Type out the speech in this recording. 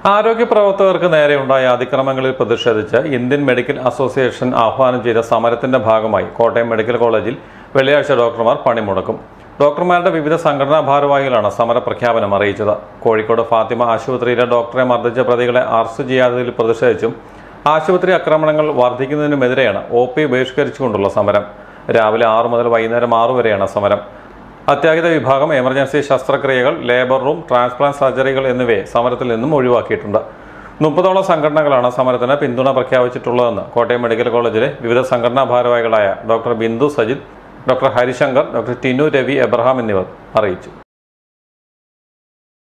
ആരോഗ്യ പ്രവർത്തകർക്ക് നേരെയുണ്ടായ അതിക്രമങ്ങളിൽ പ്രതിഷേധിച്ച് ഇന്ത്യൻ മെഡിക്കൽ അസോസിയേഷൻ ആഹ്വാനം ചെയ്ത സമരത്തിന്റെ ഭാഗമായി കോട്ടയം മെഡിക്കൽ കോളേജിൽ വെള്ളിയാഴ്ച ഡോക്ടർമാർ പണിമുടക്കും ഡോക്ടർമാരുടെ വിവിധ സംഘടനാ ഭാരവാഹികളാണ് സമര പ്രഖ്യാപനം അറിയിച്ചത് കോഴിക്കോട് ഫാത്തിമ ആശുപത്രിയിലെ ഡോക്ടറെ മർദ്ദിച്ച പ്രതികളെ അറസ്റ്റ് ചെയ്യാത്തതിൽ പ്രതിഷേധിച്ചും ആശുപത്രി ആക്രമണങ്ങൾ വർദ്ധിക്കുന്നതിനുമെതിരെയാണ് ഒ പി ബഹിഷ്കരിച്ചുകൊണ്ടുള്ള സമരം രാവിലെ ആറ് മുതൽ വൈകുന്നേരം ആറ് വരെയാണ് സമരം അത്യാഹിത വിഭാഗം എമർജൻസി ശസ്ത്രക്രിയകൾ ലേബർ റൂം ട്രാൻസ്പ്ലാന്റ് സർജറികൾ എന്നിവയെ സമരത്തിൽ നിന്നും ഒഴിവാക്കിയിട്ടുണ്ട് മുപ്പതോളം സംഘടനകളാണ് സമരത്തിന് പിന്തുണ പ്രഖ്യാപിച്ചിട്ടുള്ളതെന്ന് കോട്ടയം മെഡിക്കൽ കോളേജിലെ വിവിധ സംഘടനാ ഭാരവാഹികളായ doctor Bindu Sajith doctor Harishankar doctor Tinu Ravi Abraham എന്നിവർ അറിയിച്ചു